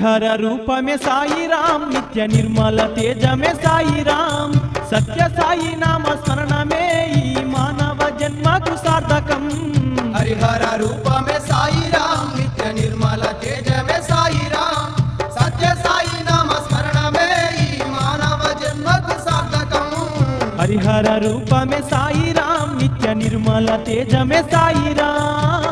హరిహర రూపమే సాయిరాం నిత్య నిర్మల తేజమే సాయిరాం సత్య సాయి నామ స్మరణమే ఈ మానవ జన్మకు సార్థకం హరిహర రూపమే సాయిరాం నిత్య నిర్మల తేజమే సాయిరాం సత్య సాయి నామ స్మరణమే ఈ మానవ జన్మకు సార్థకం హరిహర రూపమే సాయిరాం నిత్య నిర్మల తేజమే సాయిరాం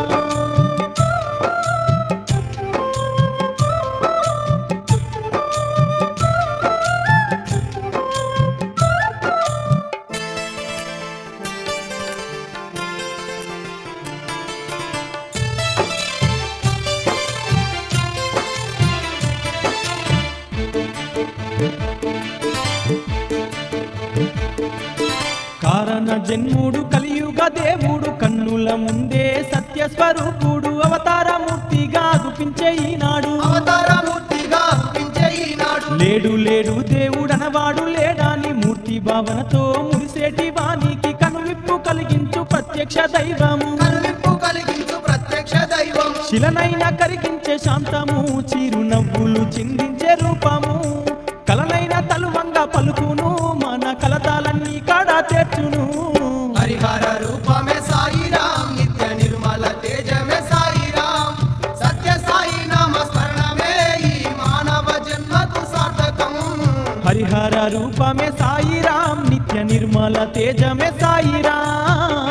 కారణ జన్ముడు కలియుగ దేవుడు కన్నుల ముందే సత్య స్వరూపుడు అవతారమూర్తిగా గుపించే ఈనాడు అవతారమూర్తిగా అర్పించే ఈనాడు లేడు లేడు దేవుడనవాడు లేడాని మూర్తి భావనతో మురిసేటి వానికి కనువిప్పు కలిగించు ప్రత్యక్ష దైవము కనువిప్పు కలిగించు ప్రత్యక్ష దైవం శిలనైన కరిగించే శాంతము చిరునవ్వులు చిందించే రూపము కలనైన తలువంగా పలుకును మన కలతాలన్నీ కాడా తెచ్చును హరిహర రూపమే సాయిరాం నిత్య నిర్మల తేజమే సాయిరాం సత్య సాయి నామ స్మరణమే ఈ మానవ జన్మకు సార్థకం హరిహర రూపమే సాయిరాం నిత్య నిర్మల తేజమే సాయిరాం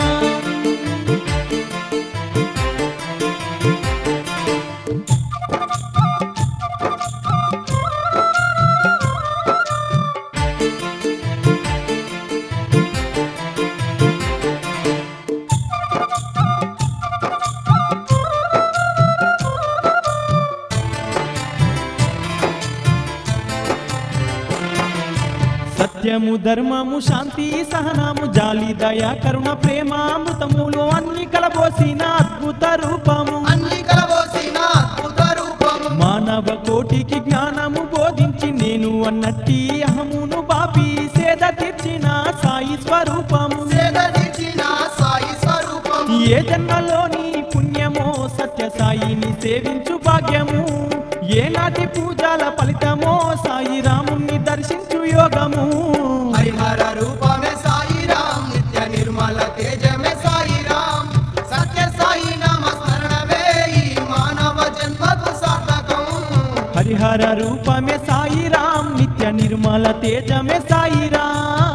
సత్యము ధర్మము శాంతి సహనము జాలి దయ కరుణ ప్రేమ అమృతములు అన్ని కలబోసిన అద్భుత రూపము అన్ని కలబోసిన అద్భుత రూపము మానవ కోటికి జ్ఞానము బోధించి నేను అన్నట్టి అహమును బాపి సేద తీర్చిన సాయి స్వరూపము సేదరిచిన సాయి స్వరూపం ఏ జన్మలోని పుణ్యమో సత్య సాయిని సేవించు భాగ్యము ఏనాటి పూజల ఫలితమో సాయి రాముణ్ణి దర్శించు యోగము హరిహర రూపమే సాయిరాం నిత్య నిర్మల తేజమే సాయిరాం సత్య సాయి నామ స్మరణమే ఈ మానవ జన్మకు సార్థకం హరిహర రూపమే సాయిరాం నిత్య నిర్మల తేజమే సాయిరాం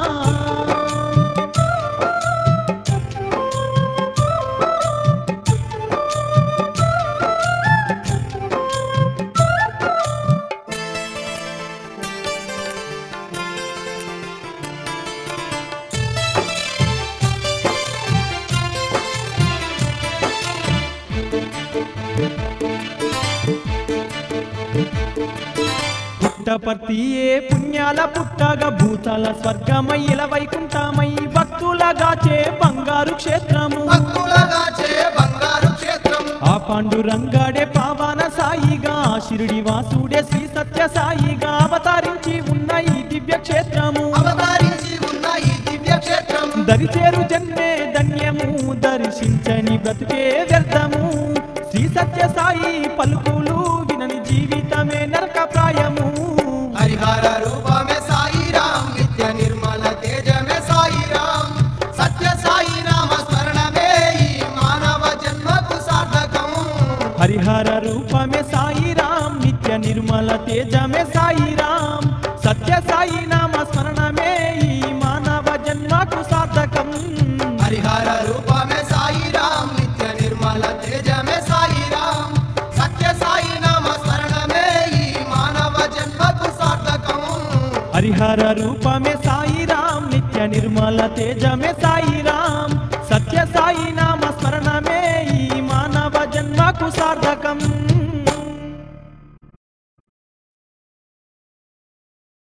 పుట్టపర్తియే పుణ్యాల పుట్టగా భూతాల స్వర్గమయ్యల వైకుంఠమై భక్తులగాచే బంగారు క్షేత్రము భక్తులగా చే బంగారు క్షేత్రం ఆ పాండురంగాడే పావన సాయిగా ఆ షిరిడి వాసుడే శ్రీ సత్య సాయిగా అవతరించి ఉన్న ఈ దివ్య క్షేత్రము అవతరించి ఉన్న ఈ దివ్య క్షేత్రం దరిచేరు జన్మే ధన్యము దర్శించని బ్రతుకే వ్యర్థము శ్రీ సత్య సాయి పలుకులు వినని జీవితమే నరకప్రాయము హరిహర రూపమే సాయిరాం నిత్య నిర్మల తేజమే సాయిరాం సత్య సాయి నామ స్మరణమే ఈ మానవ జన్మకు సార్థకం హరిహర రూపమే సాయిరాం నిత్య నిర్మల తేజమే సాయిరాం సత్య సాయి నామ స్మరణమే ఈ మానవ జన్మకు సార్థకం హరిహర రూపమే సాయిరాం నిత్య నిర్మల తేజమే సాయిరాం సత్య సాయి నామ స్మరణమే ఈ మానవ జన్మకు సార్థకం హరిహర రూపమే సాయిరాం నిత్య నిర్మల తేజమే సాయిరాం సత్య సాయి నామ స్మరణమే ఈ మానవ జన్మకు సార్థకం